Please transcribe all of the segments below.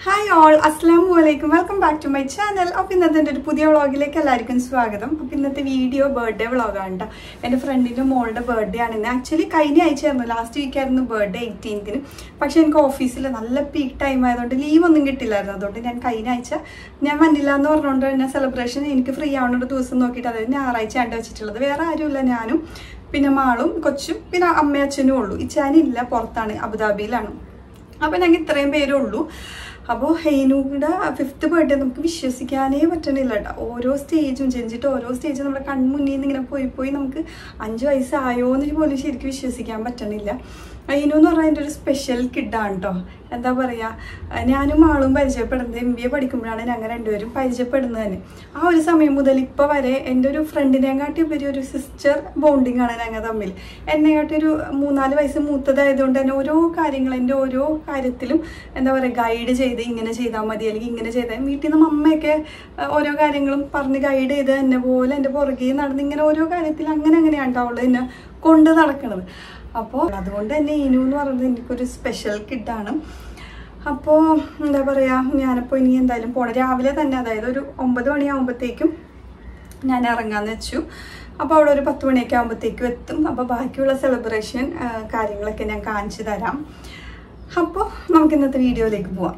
Hi all അസ്സാം വലൈക്കും welcome back to my channel അപ്പോൾ ഇന്നത്തെ എൻ്റെ ഒരു പുതിയ വ്ളോഗിലേക്ക് എല്ലാവർക്കും സ്വാഗതം അപ്പോൾ ഇന്നത്തെ വീഡിയോ ബർത്ത്ഡേ വ്ളോഗാണ് കേട്ടോ എൻ്റെ ഫ്രണ്ടിൻ്റെ മോളുടെ ബർത്ത്ഡേ ആണ് ഇന്ന് ആക്ച്വലി കഴിഞ്ഞ ആഴ്ചയായിരുന്നു ലാസ്റ്റ് വീക്ക് ആയിരുന്നു ബർത്ത്ഡേ എയ്റ്റീൻത്തിന് പക്ഷേ എനിക്ക് ഓഫീസിൽ നല്ല പീക്ക് ടൈം ആയതുകൊണ്ട് ലീവ് ഒന്നും കിട്ടില്ലായിരുന്നു അതുകൊണ്ട് ഞാൻ കഴിഞ്ഞ ആഴ്ച ഞാൻ വന്നില്ല എന്ന് പറഞ്ഞുകൊണ്ട് തന്നെ സെലിബ്രേഷൻ എനിക്ക് ഫ്രീ ആവുന്ന ഒരു ദിവസം നോക്കിയിട്ട് അതായത് ഞായറാഴ്ച ആണ് വെച്ചിട്ടുള്ളത് വേറെ ആരുമില്ല ഞാനും പിന്നെ മാളും കൊച്ചും പിന്നെ അമ്മയും അച്ഛനും ഉള്ളൂ ഇച്ചാനില്ല പുറത്താണ് അബുദാബിയിലാണ് അപ്പോൾ ഞങ്ങൾ ഇത്രയും പേരേ ഉള്ളൂ അപ്പോൾ ഹെയ്നൂടെ ഫിഫ്ത്ത് ബർത്ത്ഡേ നമുക്ക് വിശ്വസിക്കാനേ പറ്റണില്ല കേട്ടോ ഓരോ സ്റ്റേജും ജനിച്ചിട്ട് ഓരോ സ്റ്റേജും നമ്മുടെ കൺമുന്നിൽ നിന്ന് ഇങ്ങനെ പോയി പോയി നമുക്ക് അഞ്ച് വയസ്സായോ എന്ന് പോലും ശരിക്കും വിശ്വസിക്കാൻ പറ്റണില്ല ഹെയ്നു എന്ന് പറഞ്ഞാൽ എൻ്റെ ഒരു സ്പെഷ്യൽ കിഡാണ് കേട്ടോ എന്താ പറയുക ഞാനും ആളും പരിചയപ്പെടുന്നത് എം ബി എ പഠിക്കുമ്പോഴാണ് ഞങ്ങൾ രണ്ടുപേരും പരിചയപ്പെടുന്നത് തന്നെ ആ ഒരു സമയം മുതൽ ഇപ്പോൾ വരെ എൻ്റെ ഒരു ഫ്രണ്ടിനെയും കാട്ടി ഉപരി ഒരു സിസ്റ്റർ ബോണ്ടിങ് ആണ് ഞങ്ങൾ തമ്മിൽ എന്നെ കാട്ടി ഒരു മൂന്നാല് വയസ്സ് മൂത്തതായതുകൊണ്ട് തന്നെ ഓരോ കാര്യങ്ങൾ എൻ്റെ ഓരോ കാര്യത്തിലും എന്താ പറയുക ഗൈഡ് ചെയ്ത് ഇങ്ങനെ ചെയ്താൽ മതി അല്ലെങ്കിൽ ഇങ്ങനെ ചെയ്താൽ വീട്ടിൽ നിന്ന് അമ്മയൊക്കെ അഹ് ഓരോ കാര്യങ്ങളും പറഞ്ഞ് ഗൈഡ് ചെയ്ത് എന്നെ പോലെ എൻ്റെ പുറകെ നടന്ന് ഇങ്ങനെ ഓരോ കാര്യത്തിൽ അങ്ങനെ അങ്ങനെയാണ് അവൾ എന്നെ കൊണ്ട് നടക്കണത് അപ്പോൾ അതുകൊണ്ട് തന്നെ ഇനു എന്ന് പറയുന്നത് എനിക്കൊരു സ്പെഷ്യൽ കിഡാണ് അപ്പോൾ എന്താ പറയുക ഞാനിപ്പോൾ ഇനി എന്തായാലും പോണം രാവിലെ തന്നെ അതായത് ഒരു ഒമ്പത് മണിയാകുമ്പോഴത്തേക്കും ഞാൻ ഇറങ്ങാന്ന് വെച്ചു അപ്പോൾ അവിടെ ഒരു പത്ത് മണിയൊക്കെ ആകുമ്പോഴത്തേക്കും എത്തും അപ്പോൾ ബാക്കിയുള്ള സെലിബ്രേഷൻ കാര്യങ്ങളൊക്കെ ഞാൻ കാണിച്ചു തരാം അപ്പോൾ നമുക്ക് ഇന്നത്തെ വീഡിയോയിലേക്ക് പോവാം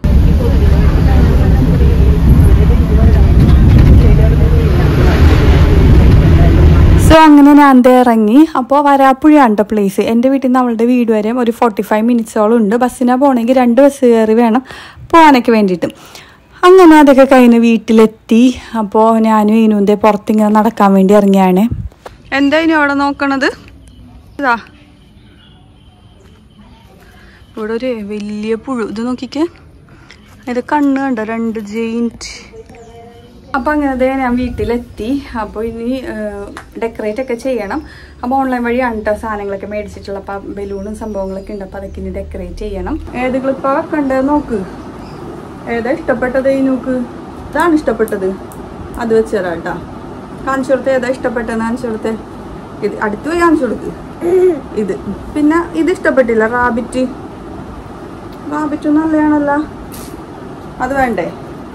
സോ അങ്ങനെ ഞാൻ ദേ ഇറങ്ങി അപ്പോൾ വരാപ്പുഴയാണ് കേട്ടോ പ്ലേസ് എൻ്റെ വീട്ടിൽ നിന്ന് അവളുടെ വീട് വരെ ഒരു ഫോർട്ടി ഫൈവ് മിനിറ്റ്സോളം ഉണ്ട് ബസ്സിനാ പോകണമെങ്കിൽ രണ്ട് ബസ് കയറി വേണം പോകാനൊക്കെ വേണ്ടിയിട്ട് അങ്ങനെ അതൊക്കെ കഴിഞ്ഞ് വീട്ടിലെത്തി അപ്പോൾ ഞാനും ഇനുവിൻ്റെ പുറത്തിങ്ങനെ നടക്കാൻ വേണ്ടി ഇറങ്ങിയാണ് എന്താ ഇനി അവിടെ നോക്കണത് ഇതാ ഇവിടെ ഒരു വലിയ പുഴു ഇത് നോക്കിക്കേ ഇത് കണ്ണ് കണ്ടോ രണ്ട് ജെയിൻറ്റ് അപ്പോൾ അങ്ങനത്തെ ഞാൻ വീട്ടിലെത്തി അപ്പോൾ ഇനി ഡെക്കറേറ്റ് ഒക്കെ ചെയ്യണം അപ്പോൾ ഓൺലൈൻ വഴിയാണ് കേട്ടോ സാധനങ്ങളൊക്കെ മേടിച്ചിട്ടുള്ള അപ്പോൾ ബലൂണും സംഭവങ്ങളൊക്കെ ഉണ്ട് അപ്പോൾ അതൊക്കെ ഇനി ഡെക്കറേറ്റ് ചെയ്യണം ഏത് ക്ലിപ്പാ വെക്കണ്ടത് നോക്ക് ഏതാ ഇഷ്ടപ്പെട്ടത് ഈ നോക്ക് ഇതാണ് ഇഷ്ടപ്പെട്ടത് അത് വെച്ചേരാ കേട്ടാ കാണിച്ചു കൊടുത്തേ ഏതാ ഇഷ്ടപ്പെട്ടതെന്ന് കാണിച്ചു കൊടുത്തേ ഇത് അടുത്ത് പോയി കാണിച്ചു കൊടുക്ക് ഇത് പിന്നെ ഇത് ഇഷ്ടപ്പെട്ടില്ല റാബിറ്റ് റാബിറ്റ് നല്ലതാണല്ലോ അത് വേണ്ടേ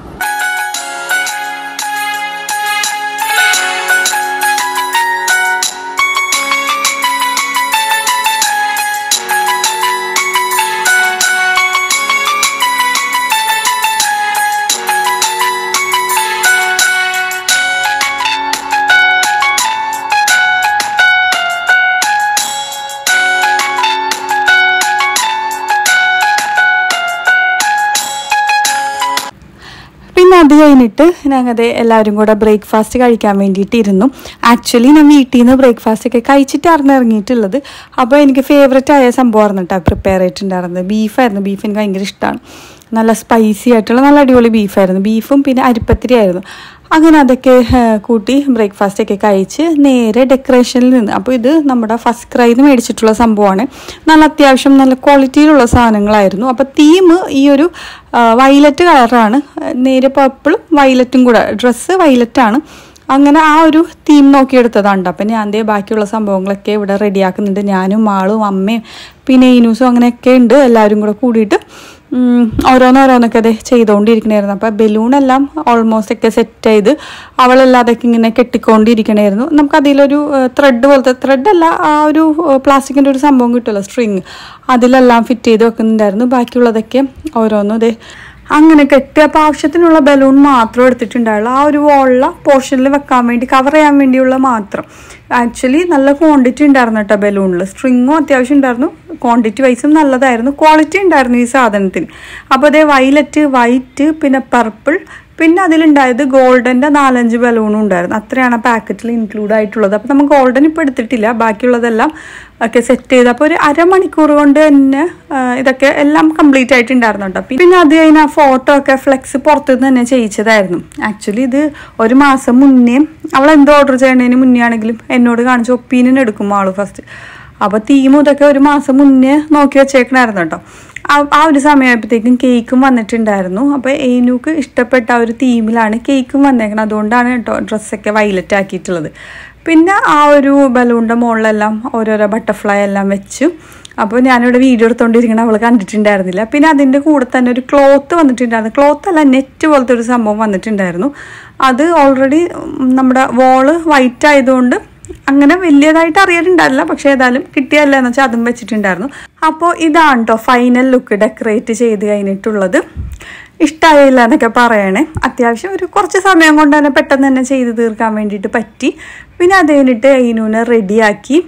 പിന്നെ അത് കഴിഞ്ഞിട്ട് ഞങ്ങൾ എല്ലാവരും കൂടെ ബ്രേക്ക്ഫാസ്റ്റ് കഴിക്കാൻ വേണ്ടിയിട്ട് ഇരുന്നു ആക്ച്വലി ഞാൻ വീട്ടിൽ നിന്ന് ബ്രേക്ക്ഫാസ്റ്റ് ഒക്കെ കഴിച്ചിട്ടായിരുന്നു ഇറങ്ങിയിട്ടുള്ളത് അപ്പോൾ എനിക്ക് ഫേവററ്റ് ആയ സംഭവമായിരുന്നു കേട്ടോ പ്രിപ്പയർ ചെയ്തിട്ടുണ്ടായിരുന്നത് ബീഫായിരുന്നു ബീഫ് എനിക്ക് ഭയങ്കര ഇഷ്ടമാണ് നല്ല സ്പൈസി ആയിട്ടുള്ള നല്ല അടിപൊളി ബീഫായിരുന്നു ബീഫും പിന്നെ അരിപ്പത്തിരി ആയിരുന്നു അങ്ങനെ അതൊക്കെ ആ, കൂട്ടി ബ്രേക്ക്ഫാസ്റ്റ് ഒക്കെ കഴിച്ച് നേരെ ഡെക്കറേഷനിൽ നിന്ന് അപ്പോൾ ഇത് നമ്മുടെ ഫസ്റ്റ് ക്രൈയിൽ നിന്ന് മേടിച്ചിട്ടുള്ള സംഭവമാണ് നല്ല അത്യാവശ്യം നല്ല ക്വാളിറ്റിയിലുള്ള സാധനങ്ങളായിരുന്നു അപ്പോൾ തീം ഈ ഒരു വൈലറ്റ് കളറാണ് നേരെ പർപ്പിളും വൈലറ്റും കൂടെ ഡ്രസ്സ് വൈലറ്റാണ് അങ്ങനെ ആ ഒരു തീം നോക്കിയെടുത്തതാണ് അപ്പം ഞാൻ ദേ ബാക്കിയുള്ള സംഭവങ്ങളൊക്കെ ഇവിടെ റെഡിയാക്കുന്നുണ്ട് ഞാനും മാളും അമ്മയും പിന്നെ ഇനൂസും അങ്ങനെയൊക്കെ ഉണ്ട് എല്ലാവരും കൂടെ കൂടിയിട്ട് ഉം, ഓരോന്നോരോന്നൊക്കെ അതെ ചെയ്തുകൊണ്ടിരിക്കണായിരുന്നു അപ്പം ബലൂണെല്ലാം ഓൾമോസ്റ്റ് ഒക്കെ സെറ്റ് ചെയ്ത് അവളെല്ലാം അതൊക്കെ ഇങ്ങനെ കെട്ടിക്കൊണ്ടിരിക്കണായിരുന്നു നമുക്ക് അതിലൊരു ത്രെഡ് പോലത്തെ ത്രെഡ് അല്ല ആ ഒരു പ്ലാസ്റ്റിക്കിൻ്റെ ഒരു സംഭവം കിട്ടുമല്ലോ സ്ട്രിങ് അതിലെല്ലാം ഫിറ്റ് ചെയ്ത് വെക്കുന്നുണ്ടായിരുന്നു ബാക്കിയുള്ളതൊക്കെ ഓരോന്നും ഇതേ അങ്ങനെ കെട്ടി അപ്പോൾ ആവശ്യത്തിനുള്ള ബലൂൺ മാത്രം എടുത്തിട്ടുണ്ടായുള്ളൂ ആ ഒരു വോളിലെ പോർഷനിൽ വെക്കാൻ വേണ്ടി കവർ ചെയ്യാൻ വേണ്ടിയുള്ള മാത്രം ആക്ച്വലി നല്ല ക്വാണ്ടിറ്റി ഉണ്ടായിരുന്നു കേട്ടോ ബലൂണിൽ സ്ട്രിങ്ങും അത്യാവശ്യം ഉണ്ടായിരുന്നു ക്വാണ്ടിറ്റി വൈസും നല്ലതായിരുന്നു ക്വാളിറ്റി ഉണ്ടായിരുന്നു ഈ സാധനത്തിന് അപ്പോൾ അതേ വൈലറ്റ് വൈറ്റ് പിന്നെ പർപ്പിൾ പിന്നെ അതിലുണ്ടായത് ഗോൾഡൻ്റെ നാലഞ്ച് ബലൂണും ഉണ്ടായിരുന്നു അത്രയാണ് പാക്കറ്റിൽ ഇൻക്ലൂഡ് ആയിട്ടുള്ളത് അപ്പോൾ നമ്മൾ ഗോൾഡൻ ഇപ്പോൾ എടുത്തിട്ടില്ല ബാക്കിയുള്ളതെല്ലാം ഒക്കെ സെറ്റ് ചെയ്ത് അപ്പോൾ ഒരു അരമണിക്കൂർ കൊണ്ട് തന്നെ ആ, ഇതൊക്കെ എല്ലാം കംപ്ലീറ്റ് ആയിട്ടുണ്ടായിരുന്നു കേട്ടോ പിന്നെ അത് കഴിഞ്ഞ് ആ ഫോട്ടോ ഒക്കെ ഫ്ലെക്സ് പുറത്തുനിന്ന് തന്നെ ചെയ്യിച്ചതായിരുന്നു ആക്ച്വലി ഇത് ഒരു മാസം മുന്നേ അവൾ എന്തോ ഓർഡർ ചെയ്യണതിന് മുന്നേ ആണെങ്കിലും എന്നോട് കാണിച്ച് ഒപ്പീനിയൻ എടുക്കും ആള് ഫസ്റ്റ് അപ്പോൾ തീമും ഇതൊക്കെ ഒരു മാസം മുന്നേ നോക്കി വെച്ചേക്കണായിരുന്നു കേട്ടോ ആ- ആ ഒരു സമയമായപ്പോഴത്തേക്കും കേക്കും വന്നിട്ടുണ്ടായിരുന്നു അപ്പോൾ ഏനൂക്ക് ഇഷ്ടപ്പെട്ട ആ ഒരു തീമിലാണ് കേക്കും വന്നേക്കുന്നത് അതുകൊണ്ടാണ് കേട്ടോ ഡ്രസ്സൊക്കെ വൈലറ്റ് ആക്കിയിട്ടുള്ളത് പിന്നെ ആ ഒരു ബലൂണിൻ്റെ മുകളിലെല്ലാം ഓരോരോ ബട്ടർഫ്ലൈ എല്ലാം വെച്ചു അപ്പോൾ ഞാനിവിടെ വീഡിയോ എടുത്തുകൊണ്ടിരിക്കണം അവൾ കണ്ടിട്ടുണ്ടായിരുന്നില്ല പിന്നെ അതിൻ്റെ കൂടെ തന്നെ ഒരു ക്ലോത്ത് വന്നിട്ടുണ്ടായിരുന്നു ക്ലോത്ത് അല്ല നെറ്റ് പോലത്തെ ഒരു സംഭവം വന്നിട്ടുണ്ടായിരുന്നു അത് ഓൾറെഡി നമ്മുടെ വോള് വൈറ്റ് ആയതുകൊണ്ട് അങ്ങനെ വലിയതായിട്ട് അറിയാറുണ്ടാവില്ല പക്ഷേ ഏതായാലും കിട്ടിയല്ല എന്ന് വെച്ചാൽ അതും വെച്ചിട്ടുണ്ടായിരുന്നു അപ്പോൾ ഇതാണ് കേട്ടോ ഫൈനൽ ലുക്ക് ഡെക്കറേറ്റ് ചെയ്ത് കഴിഞ്ഞിട്ടുള്ളത് ഇഷ്ടമായില്ല എന്നൊക്കെ പറയണേ അത്യാവശ്യം ഒരു കുറച്ച് സമയം കൊണ്ട് തന്നെ പെട്ടെന്ന് തന്നെ ചെയ്ത് തീർക്കാൻ വേണ്ടിയിട്ട് പറ്റി പിന്നെ അത് കഴിഞ്ഞിട്ട് അയിനൂനെ റെഡിയാക്കി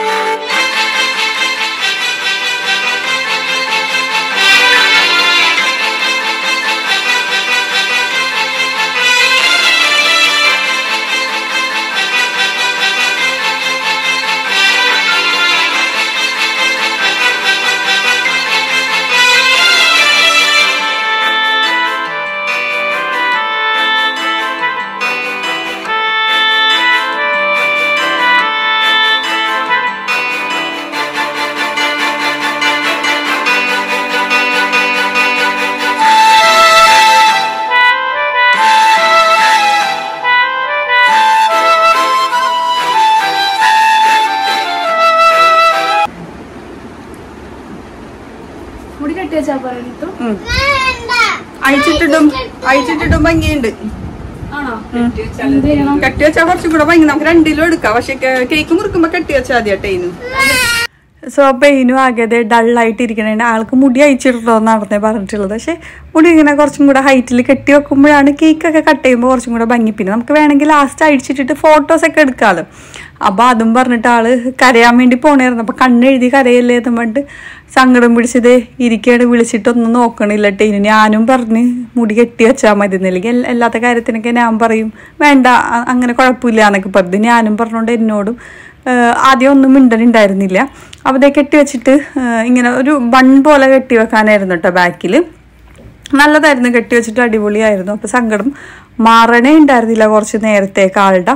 മുടി കെട്ടി വെച്ചാ പറയുന്നു ഉം. അഴിച്ചിട്ടിടും അഴിച്ചിട്ടിടും ഭംഗിയുണ്ട് ആണോ എന്ത് ചെയ്യണം കെട്ടി വെച്ചാൽ കുറച്ചും കൂടെ ഭംഗി നമുക്ക് രണ്ടിലും എടുക്കാം പക്ഷെ കേക്ക് മുറിക്കുമ്പോ കെട്ടി വെച്ചാൽ മതി കേട്ടോ ഇനു സോ അപ്പൊ ഇനു ആകെ ഡള്ളായിട്ട് ഇരിക്കണേ ആൾക്ക് മുടി അയച്ചിട്ടോ നടന്നേ പറഞ്ഞിട്ടുള്ളത് പക്ഷെ മുടി ഇങ്ങനെ കുറച്ചും കൂടെ ഹൈറ്റിൽ കെട്ടി വെക്കുമ്പോഴാണ് കേക്കൊക്കെ കട്ട് ചെയ്യുമ്പോൾ കുറച്ചും കൂടെ ഭംഗി പിന്നെ നമുക്ക് വേണമെങ്കിൽ ലാസ്റ്റ് അഴിച്ചിട്ടിട്ട് ഫോട്ടോസ് ഒക്കെ എടുക്കാമല്ലോ അപ്പൊ അതും പറഞ്ഞിട്ട് ആള് കരയാൻ വേണ്ടി പോണായിരുന്നു അപ്പൊ കണ്ണെഴുതി കരയല്ലേ എന്ന് പറഞ്ഞിട്ട് സങ്കടം പിടിച്ചത് ഇരിക്കാണ് വിളിച്ചിട്ടൊന്നും നോക്കണില്ല കേട്ടോ ഇനി ഞാനും പറഞ്ഞ് മുടി കെട്ടി വെച്ചാൽ മതി എന്നല്ലെങ്കിൽ എല്ലാ- എല്ലാത്ത കാര്യത്തിനൊക്കെ ഞാൻ പറയും വേണ്ട അ- അങ്ങനെ കുഴപ്പമില്ല എന്നൊക്കെ പറഞ്ഞു ഞാനും പറഞ്ഞുകൊണ്ട് എന്നോടും ഏഹ് ആദ്യം ഒന്നും മിണ്ടനുണ്ടായിരുന്നില്ല അപ്പോൾ ഇതേ കെട്ടി വെച്ചിട്ട് ഏഹ് ഇങ്ങനെ ഒരു ബൺ പോലെ കെട്ടി വെക്കാനായിരുന്നു കേട്ടോ ബാക്കിൽ നല്ലതായിരുന്നു കെട്ടി വെച്ചിട്ട് അടിപൊളിയായിരുന്നു അപ്പോൾ സങ്കടം മാറണേ ഉണ്ടായിരുന്നില്ല കുറച്ച് നേരത്തേക്ക് ആളുടെ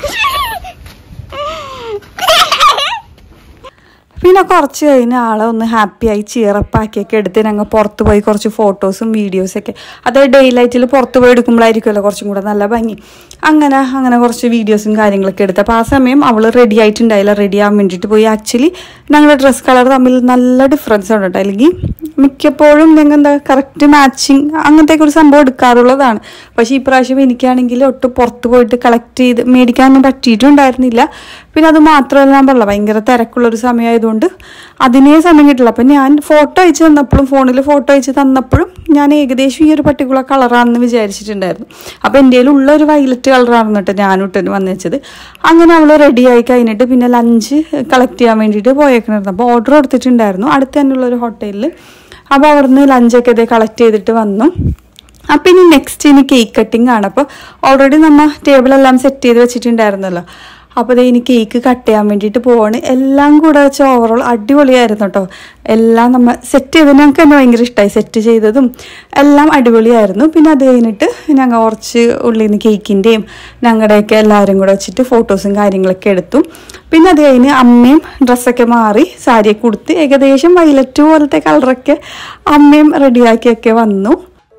പിന്നെ കുറച്ച് കഴിഞ്ഞ് ആളെ ഒന്ന് ഹാപ്പിയായി ചിയറപ്പാക്കിയൊക്കെ എടുത്ത് ഞങ്ങൾ പുറത്ത് പോയി കുറച്ച് ഫോട്ടോസും വീഡിയോസൊക്കെ അത് ഡേ ലൈറ്റിൽ പുറത്ത് പോയി എടുക്കുമ്പോഴായിരിക്കുമല്ലോ കുറച്ചും കൂടെ നല്ല ഭംഗി അങ്ങനെ അങ്ങനെ കുറച്ച് വീഡിയോസും കാര്യങ്ങളൊക്കെ എടുത്ത് അപ്പോൾ ആ സമയം അവൾ റെഡി ആയിട്ടുണ്ടായില്ല റെഡി ആവാൻ വേണ്ടിയിട്ട് പോയി ആക്ച്വലി ഞങ്ങളുടെ ഡ്രസ് കളർ തമ്മിൽ നല്ല ഡിഫറൻസ് ഉണ്ട് കേട്ടോ അല്ലെങ്കിൽ മിക്കപ്പോഴും ഞങ്ങൾ എന്താ കറക്റ്റ് മാച്ചിങ് അങ്ങനത്തെ ഒരു സംഭവം എടുക്കാറുള്ളതാണ് പക്ഷേ ഈ പ്രാവശ്യം എനിക്കാണെങ്കിൽ ഒട്ട് പുറത്ത് പോയിട്ട് കളക്ട് ചെയ്ത് മേടിക്കാനൊന്നും പറ്റിയിട്ടുണ്ടായിരുന്നില്ല പിന്നെ അത് മാത്രമല്ല ഞാൻ പറഞ്ഞില്ല ഭയങ്കര തിരക്കുള്ളൊരു സമയമായതുകൊണ്ട് അതിനേ സമയം കിട്ടില്ല അപ്പം ഞാൻ ഫോട്ടോ അയച്ച് തന്നപ്പോഴും ഫോണിൽ ഫോട്ടോ അയച്ച് തന്നപ്പോഴും ഞാൻ ഏകദേശം ഈ ഒരു പർട്ടിക്കുലർ കളറാണെന്ന് വിചാരിച്ചിട്ടുണ്ടായിരുന്നു അപ്പോൾ എൻ്റെ ഉള്ള ഒരു വയലറ്റ് കളറാണെന്ന് കേട്ടോ ഞാൻ ഇട്ടിട്ട് വന്നു വെച്ചത് അങ്ങനെ അവൾ റെഡി ആയി കഴിഞ്ഞിട്ട് പിന്നെ ലഞ്ച് കളക്ട് ചെയ്യാൻ വേണ്ടിയിട്ട് പോയേക്കണായിരുന്നു അപ്പോൾ ഓർഡർ കൊടുത്തിട്ടുണ്ടായിരുന്നു അടുത്ത് തന്നെയുള്ള ഒരു ഹോട്ടലിൽ അപ്പോൾ അവിടുന്ന് ലഞ്ചൊക്കെ ഇതേ കളക്ട് ചെയ്തിട്ട് വന്നു അപ്പം ഇനി നെക്സ്റ്റ് ഇനി കേക്ക് കട്ടിംഗ് ആണ് അപ്പോൾ ഓൾറെഡി നമ്മൾ ടേബിളെല്ലാം സെറ്റ് ചെയ്ത് വെച്ചിട്ടുണ്ടായിരുന്നല്ലോ അപ്പോൾ ദേ ഇനി കേക്ക് കട്ട് ചെയ്യാൻ വേണ്ടിയിട്ട് പോവാണ് എല്ലാം കൂടെ വെച്ച് ഓവറോൾ അടിപൊളിയായിരുന്നു കേട്ടോ എല്ലാം നമ്മൾ സെറ്റ് ചെയ്ത് ഞങ്ങൾക്ക് തന്നെ ഭയങ്കര ഇഷ്ടമായി സെറ്റ് ചെയ്തതും എല്ലാം അടിപൊളിയായിരുന്നു പിന്നെ അത് കഴിഞ്ഞിട്ട് ഞങ്ങൾ കുറച്ച് ഉള്ളിൽ നിന്ന് കേക്കിൻ്റെയും ഞങ്ങളുടെയൊക്കെ എല്ലാവരും കൂടെ വെച്ചിട്ട് ഫോട്ടോസും കാര്യങ്ങളൊക്കെ എടുത്തു പിന്നെ അത് കഴിഞ്ഞ് അമ്മയും ഡ്രസ്സൊക്കെ മാറി സാരിയൊക്കെ കൊടുത്ത് ഏകദേശം വയലറ്റ് പോലത്തെ കളറൊക്കെ അമ്മയും റെഡിയാക്കിയൊക്കെ വന്നു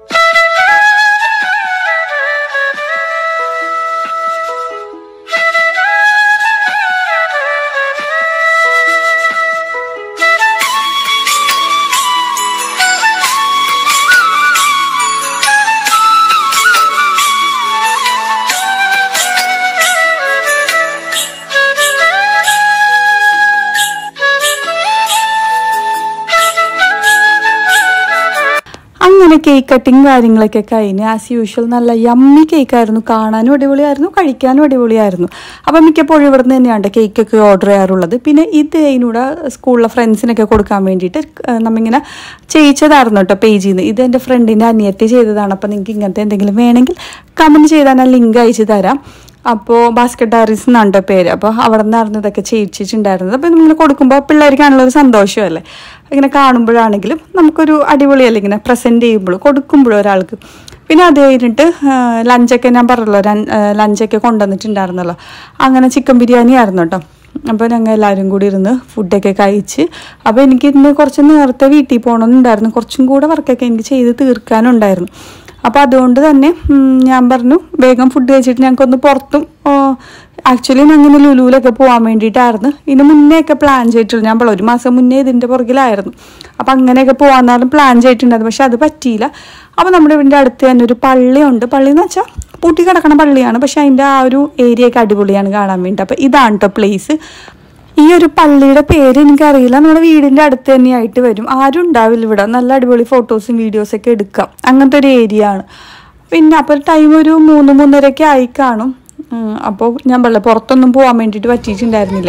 അങ്ങനെ കേക്ക് കട്ടിങ് കാര്യങ്ങളൊക്കെ കഴിഞ്ഞ് ആസ് യൂഷ്വൽ നല്ല യമ്മി കേക്കായിരുന്നു കാണാനും അടിപൊളിയായിരുന്നു കഴിക്കാനും അടിപൊളിയായിരുന്നു അപ്പം മിക്കപ്പോഴും ഇവിടെ നിന്ന് തന്നെയാണ് കേക്കൊക്കെ ഓർഡർ ചെയ്യാറുള്ളത് പിന്നെ ഇത് അതിനൂടെ സ്കൂളിലെ ഫ്രണ്ട്സിനൊക്കെ കൊടുക്കാൻ വേണ്ടിയിട്ട് ഏഹ് നമ്മിങ്ങനെ ചെയ്യിച്ചതായിരുന്നു കേട്ടോ പേജിൽ നിന്ന് ഇത് എൻ്റെ ഫ്രണ്ടിൻ്റെ അനിയത്തി ചെയ്തതാണ് അപ്പം നിങ്ങൾക്ക് ഇങ്ങനത്തെ എന്തെങ്കിലും വേണമെങ്കിൽ കമൻറ്റ് ചെയ്താൽ ഞാൻ ലിങ്ക് അയച്ചു തരാം അപ്പോൾ ബാസ്ക്കറ്റ് ഡയറീസ് എന്നാണ് പേര് അപ്പോൾ അവിടെ നിന്നായിരുന്നു ഇതൊക്കെ ചെയ്യിച്ചിട്ടുണ്ടായിരുന്നത് അപ്പോൾ ഇങ്ങനെ കൊടുക്കുമ്പോൾ പിള്ളേർക്കാണുള്ള ഒരു സന്തോഷമല്ലേ ഇങ്ങനെ കാണുമ്പോഴാണെങ്കിലും നമുക്കൊരു അടിപൊളിയല്ലേ ഇങ്ങനെ പ്രസൻറ്റ് ചെയ്യുമ്പോഴും കൊടുക്കുമ്പോഴും ഒരാൾക്ക് പിന്നെ അത് കഴിഞ്ഞിട്ട് ലഞ്ചൊക്കെ ഞാൻ പറഞ്ഞല്ലോ ലഞ്ചൊക്കെ കൊണ്ടുവന്നിട്ടുണ്ടായിരുന്നല്ലോ അങ്ങനെ ചിക്കൻ ബിരിയാണി ആയിരുന്നു കേട്ടോ അപ്പോൾ ഞങ്ങൾ എല്ലാവരും കൂടി ഇരുന്ന് ഫുഡൊക്കെ കഴിച്ച് അപ്പോൾ എനിക്ക് ഇന്ന് കുറച്ച് നേരത്തെ വീട്ടിൽ പോകണമെന്നുണ്ടായിരുന്നു കുറച്ചും കൂടെ വർക്കൊക്കെ എനിക്ക് ചെയ്ത് തീർക്കാനുണ്ടായിരുന്നു അപ്പോൾ അതുകൊണ്ട് തന്നെ ഉം, ഞാൻ പറഞ്ഞു വേഗം ഫുഡ് കഴിച്ചിട്ട് ഞങ്ങൾക്കൊന്ന് പുറത്തും ഓ, ആക്ച്വലി ഞാൻ ഇങ്ങനെ ലുലുവിലൊക്കെ പോകാൻ വേണ്ടിയിട്ടായിരുന്നു ഇതിന് മുന്നേ ഒക്കെ പ്ലാൻ ചെയ്തിട്ടുള്ളൂ ഞാൻ ഇപ്പോൾ ഒരു മാസം മുന്നേ ഇതിൻ്റെ പുറകിലായിരുന്നു അപ്പം അങ്ങനെയൊക്കെ പോകാന്നാലും പ്ലാൻ ചെയ്തിട്ടുണ്ടായിരുന്നു പക്ഷെ അത് പറ്റിയില്ല അപ്പോൾ നമ്മുടെ വീടിൻ്റെ അടുത്ത് തന്നെ ഒരു പള്ളിയുണ്ട് പള്ളി എന്ന് വെച്ചാൽ പൂട്ടി കിടക്കണ പള്ളിയാണ് പക്ഷെ അതിൻ്റെ ആ ഒരു ഏരിയ ഒക്കെ അടിപൊളിയാണ് കാണാൻ വേണ്ടി അപ്പോൾ ഇതാണ് കേട്ടോ പ്ലേസ് ഈ ഒരു പള്ളിയുടെ പേര് എനിക്കറിയില്ല നമ്മുടെ വീടിൻ്റെ അടുത്ത് തന്നെയായിട്ട് വരും ആരും ഉണ്ടാവില്ല ഇവിടെ നല്ല അടിപൊളി ഫോട്ടോസും വീഡിയോസൊക്കെ എടുക്കാം അങ്ങനത്തെ ഒരു ഏരിയ ആണ് പിന്നെ അപ്പോൾ ടൈം ഒരു മൂന്ന് മൂന്നരയൊക്കെ ആയി കാണും ഉം, അപ്പോൾ ഞാൻ പറഞ്ഞ പുറത്തൊന്നും പോകാൻ വേണ്ടിയിട്ട് പറ്റിയിട്ടുണ്ടായിരുന്നില്ല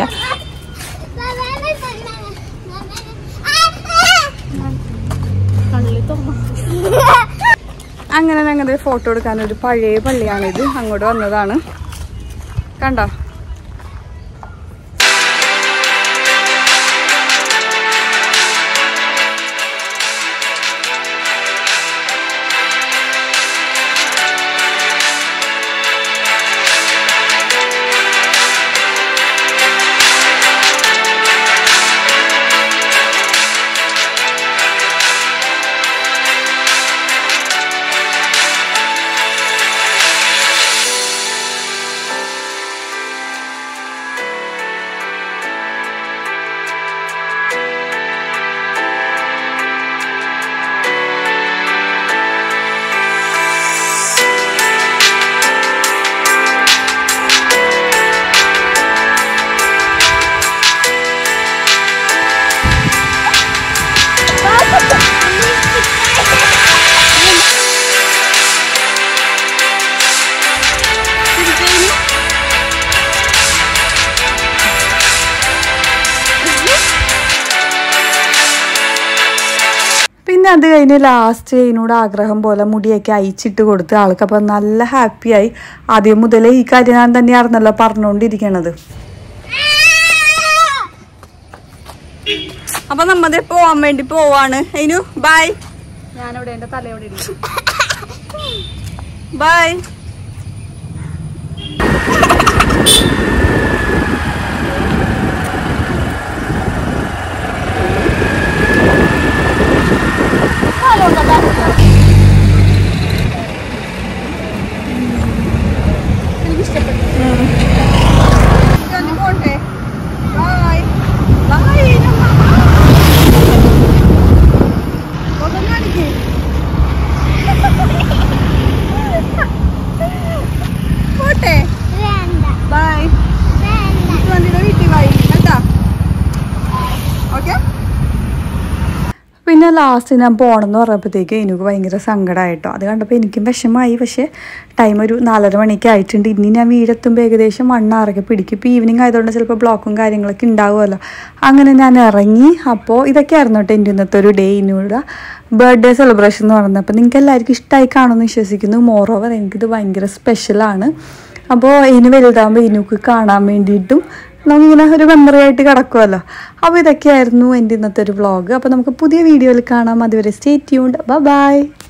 കള്ളിൽ തുറന്നു അങ്ങനെ ഞങ്ങളുടെ ഫോട്ടോ എടുക്കാൻ ഒരു പഴയ പള്ളിയാണിത് അങ്ങോട്ട് വന്നതാണ് കണ്ടോ പിന്നെ അത് കഴിഞ്ഞ് ലാസ്റ്റ് ഇതിനോട് ആഗ്രഹം പോലെ മുടിയൊക്കെ അയച്ചിട്ട് കൊടുത്ത് ആൾക്ക് അപ്പം നല്ല ഹാപ്പിയായി ആദ്യം മുതലേ ഈ കാര്യം ഞാൻ തന്നെയായിരുന്നല്ലോ പറഞ്ഞുകൊണ്ടിരിക്കണത് അപ്പൊ നമ്മത് പോവാൻ വേണ്ടി പോവാണ് അതിനു ബൈ ഞാനിവിടെ എന്റെ തലയോടെ ഇടിക്കും ബൈ എനിക്ക് ഇഷ്ടപ്പെട്ടു പോട്ടെ ബൈ ബൈ പോട്ടെ ബൈ വണ്ടിയുടെ വീട്ടിൽ ബൈ കേട്ടാ ഓക്കെ പിന്നെ ലാസ്റ്റ് ഞാൻ പോകണമെന്ന് പറഞ്ഞപ്പോഴത്തേക്ക് എനിക്ക് ഭയങ്കര സങ്കടമായിട്ടോ അത് കണ്ടപ്പോൾ എനിക്കും വിഷമമായി പക്ഷേ ടൈം ഒരു നാലര മണിക്ക് ആയിട്ടുണ്ട് ഇനി ഞാൻ വീടെത്തുമ്പോൾ ഏകദേശം വണ്ണാറൊക്കെ പിടിക്കും ഇപ്പോൾ ഈവനിങ് ആയതുകൊണ്ട് ചിലപ്പോൾ ബ്ലോക്കും കാര്യങ്ങളൊക്കെ ഉണ്ടാവുമല്ലോ അങ്ങനെ ഞാൻ ഇറങ്ങി അപ്പോൾ ഇതൊക്കെയായിരുന്നു കേട്ടോ എൻ്റെ ഇന്നത്തെ ഒരു ഡേ ഇനിയുടെ ബർത്ത്ഡേ സെലിബ്രേഷൻ എന്ന് പറയുന്നത് അപ്പോൾ നിങ്ങൾക്ക് എല്ലാവർക്കും ഇഷ്ടമായി കാണുമെന്ന് വിശ്വസിക്കുന്നു മോറോവർ എനിക്കിത് ഭയങ്കര സ്പെഷ്യലാണ് അപ്പോൾ ഇനി വലുതാകുമ്പോൾ ഇനുക്ക് കാണാൻ വേണ്ടിയിട്ടും നമുക്കിങ്ങനെ ഒരു മെമ്മറി ആയിട്ട് കിടക്കുമല്ലോ അപ്പോൾ ഇതൊക്കെയായിരുന്നു എൻ്റെ ഇന്നത്തെ ഒരു വ്ളോഗ് അപ്പോൾ നമുക്ക് പുതിയ വീഡിയോയിൽ കാണാം അതുവരെ സ്റ്റേ ട്യൂൺഡ് ബൈ